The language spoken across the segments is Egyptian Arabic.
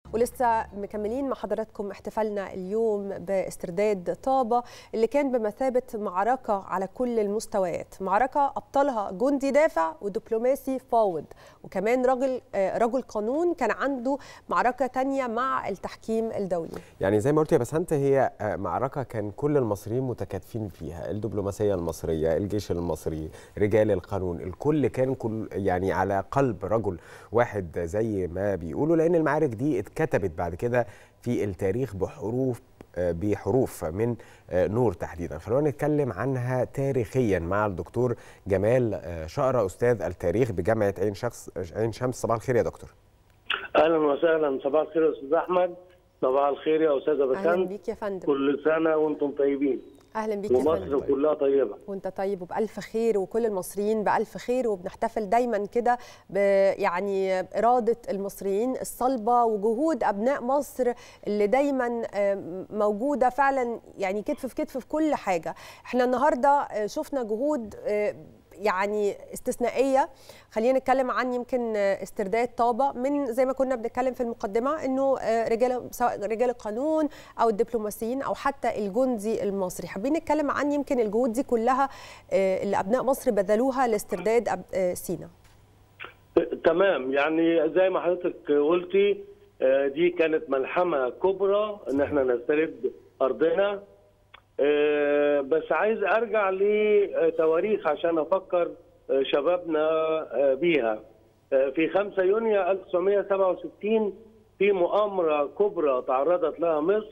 ولسه مكملين مع حضراتكم احتفالنا اليوم باسترداد طابة اللي كان بمثابة معركة على كل المستويات معركة أبطلها جندي دافع ودبلوماسي فاوض وكمان رجل رجل قانون كان عنده معركة تانية مع التحكيم الدولي يعني زي ما قلت يا بسنت هي معركة كان كل المصريين متكاتفين فيها الدبلوماسية المصرية الجيش المصري رجال القانون الكل كان كل يعني على قلب رجل واحد زي ما بيقولوا لأن المعارك دي اتكتبت بعد كده في التاريخ بحروف بحروف من نور تحديدا خلونا نتكلم عنها تاريخيا مع الدكتور جمال شقرة أستاذ التاريخ بجامعة عين شمس عين شمس صباح الخير يا دكتور اهلا وسهلا صباح الخير يا استاذ احمد صباح الخير يا استاذه بسنت أهلا بيك يا فندم كل سنه وانتم طيبين اهلا بيك يا ومصر فندم كلها طيبه وانت طيب وبألف خير وكل المصريين بألف خير وبنحتفل دايما كده يعني إرادة المصريين الصلبة وجهود أبناء مصر اللي دايما موجودة فعلا يعني كتف في كتف في كل حاجة احنا النهاردة شفنا جهود يعني استثنائيه خلينا نتكلم عن يمكن استرداد طابه من زي ما كنا بنتكلم في المقدمه انه رجال سواء رجال القانون او الدبلوماسيين او حتى الجندي المصري حابين نتكلم عن يمكن الجهود دي كلها اللي ابناء مصر بذلوها لاسترداد سينا تمام يعني زي ما حضرتك قلتي دي كانت ملحمه كبرى ان احنا نسترد ارضنا بس عايز ارجع لتواريخ عشان افكر شبابنا بيها في 5 يونيو 1967 في مؤامره كبرى تعرضت لها مصر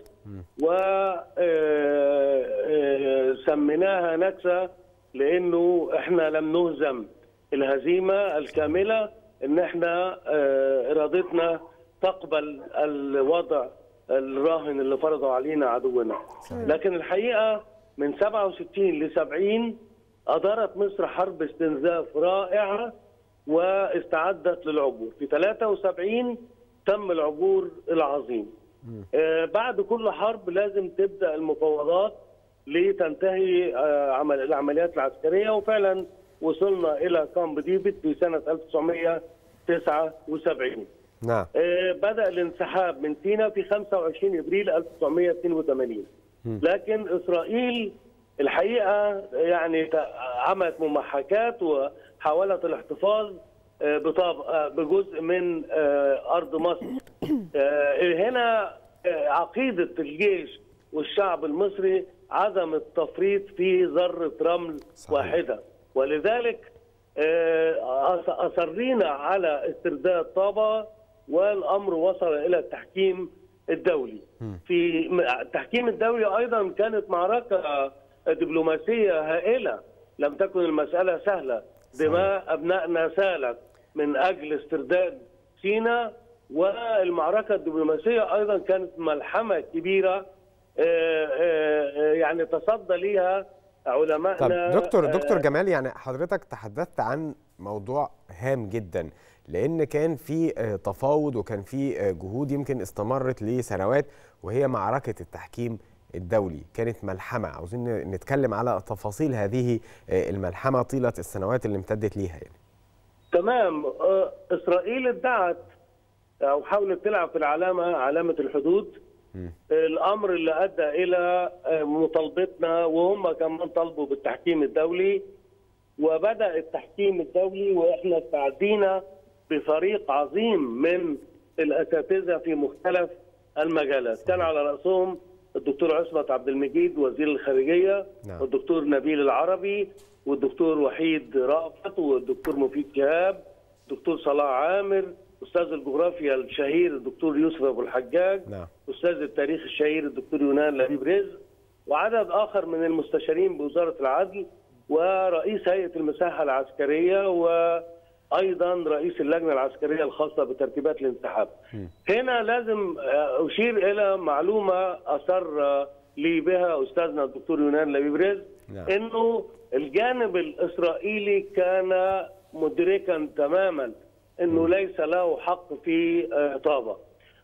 وسميناها نكسه لانه احنا لم نهزم الهزيمه الكامله ان احنا ارادتنا تقبل الوضع الراهن اللي فرضه علينا عدونا لكن الحقيقه من 67 ل 70 ادارت مصر حرب استنزاف رائعه واستعدت للعبور في 73 تم العبور العظيم آه بعد كل حرب لازم تبدا المفاوضات لتنتهي آه عمل العمليات العسكريه وفعلا وصلنا الى كامب ديفيد في سنه 1979 نعم آه بدا الانسحاب من سيناء في 25 ابريل 1982 لكن اسرائيل الحقيقه يعني عملت ممحكات وحاولت الاحتفاظ بجزء من ارض مصر هنا عقيده الجيش والشعب المصري عدم التفريط في ذره رمل صحيح. واحده ولذلك اصرينا على استرداد طابا والامر وصل الى التحكيم الدولي في التحكيم الدولي ايضا كانت معركه دبلوماسيه هائله لم تكن المساله سهله دماء ابنائنا سالت من اجل استرداد سيناء والمعركه الدبلوماسيه ايضا كانت ملحمه كبيره يعني تصدى ليها علمائنا طب دكتور دكتور جمال يعني حضرتك تحدثت عن موضوع هام جدا لان كان في تفاوض وكان في جهود يمكن استمرت لسنوات وهي معركه التحكيم الدولي كانت ملحمه عاوزين نتكلم على تفاصيل هذه الملحمه طيله السنوات اللي امتدت ليها يعني. تمام اسرائيل ادعت او حاولت تلعب في العلامه علامه الحدود م. الامر اللي ادى الى مطالبتنا وهم كمان طالبوا بالتحكيم الدولي وبدا التحكيم الدولي واحنا استعدينا بفريق عظيم من الاساتذه في مختلف المجالات كان على راسهم الدكتور عصمت عبد المجيد وزير الخارجيه نعم. والدكتور نبيل العربي والدكتور وحيد رأفت والدكتور مفيد شهاب الدكتور صلاح عامر استاذ الجغرافيا الشهير الدكتور يوسف ابو الحجاج نعم. استاذ التاريخ الشهير الدكتور يونان لبيب رزق وعدد اخر من المستشارين بوزاره العدل ورئيس هيئه المساحه العسكريه وايضا رئيس اللجنه العسكريه الخاصه بترتيبات الانسحاب. م. هنا لازم اشير الى معلومه اصر لي بها استاذنا الدكتور يونان لبيب رزق نعم. انه الجانب الاسرائيلي كان مدركا تماما انه ليس له حق في طابه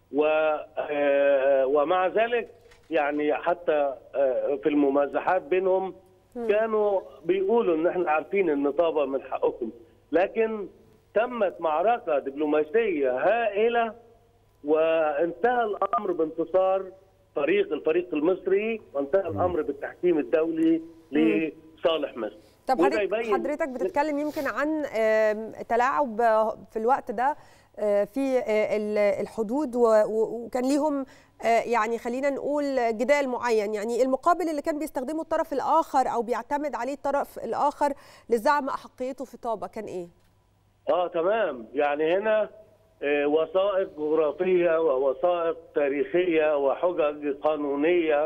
ومع ذلك يعني حتى في الممازحات بينهم كانوا بيقولوا ان احنا عارفين ان طابه من حقكم لكن تمت معركه دبلوماسيه هائله وانتهى الامر بانتصار فريق الفريق المصري وانتهى الامر بالتحكيم الدولي لصالح مصر طب وده حضرتك يبين- حضرتك بتتكلم يمكن عن آم، تلاعب في الوقت ده آه، في آه، ال- الحدود و- و- وكان ليهم آه، يعني خلينا نقول جدال معين يعني المقابل اللي كان بيستخدمه الطرف الاخر او بيعتمد عليه الطرف الاخر لزعم احقيته في طابه كان ايه؟ اه تمام يعني هنا آه، وثائق جغرافيه ووثائق تاريخيه وحجج قانونيه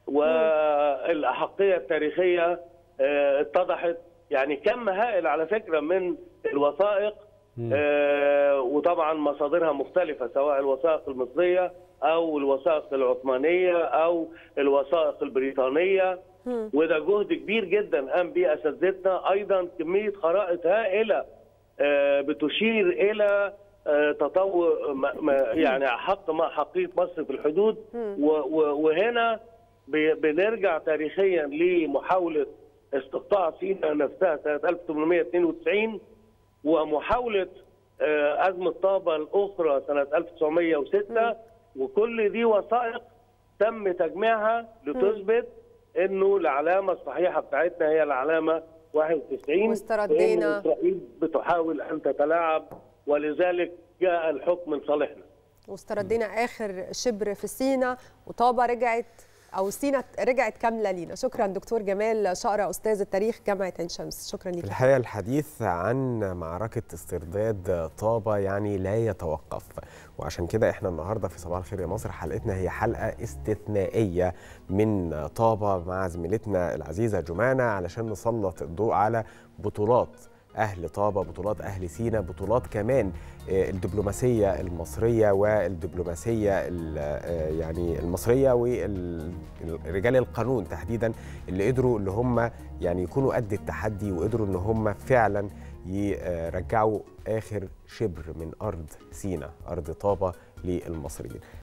والاحقيه التاريخيه آه، اتضحت يعني كم هائل على فكره من الوثائق آه، وطبعا مصادرها مختلفه سواء الوثائق المصريه او الوثائق العثمانيه او الوثائق البريطانيه وده جهد كبير جدا قام به اساتذتنا ايضا كميه خرائط هائله آه، بتشير الى آه، تطور ما- ما- يعني حق ما حقيقه مصر في الحدود و- و- وهنا ب- بنرجع تاريخيا لمحاوله استقطاع سيناء نفسها سنه 1892 ومحاوله آه، ازمه طابه الاخرى سنه 1906 وكل دي وثائق تم تجميعها لتثبت انه العلامه الصحيحه بتاعتنا هي العلامه 91 واستردينا. وإن اسرائيل بتحاول ان تتلاعب ولذلك جاء الحكم لصالحنا واستردينا اخر شبر في سينا وطابه رجعت او سينا رجعت كامله لينا شكرا دكتور جمال شقره استاذ التاريخ جامعه عين شمس شكرا ليك الحقيقة الحديث عن معركة استرداد طابة يعني لا يتوقف وعشان كده احنا النهاردة في صباح الخير يا مصر حلقتنا هي حلقة استثنائية من طابة مع زميلتنا العزيزة جمانة علشان نسلط الضوء على بطولات أهل طابة بطولات أهل سينا بطولات كمان آه، الدبلوماسية المصرية والدبلوماسية ال- آه، يعني المصرية ورجال القانون تحديدا اللي قدروا اللي هم يعني يكونوا قد التحدي وقدروا ان هم فعلا يرجعوا اخر شبر من ارض سينا ارض طابه للمصريين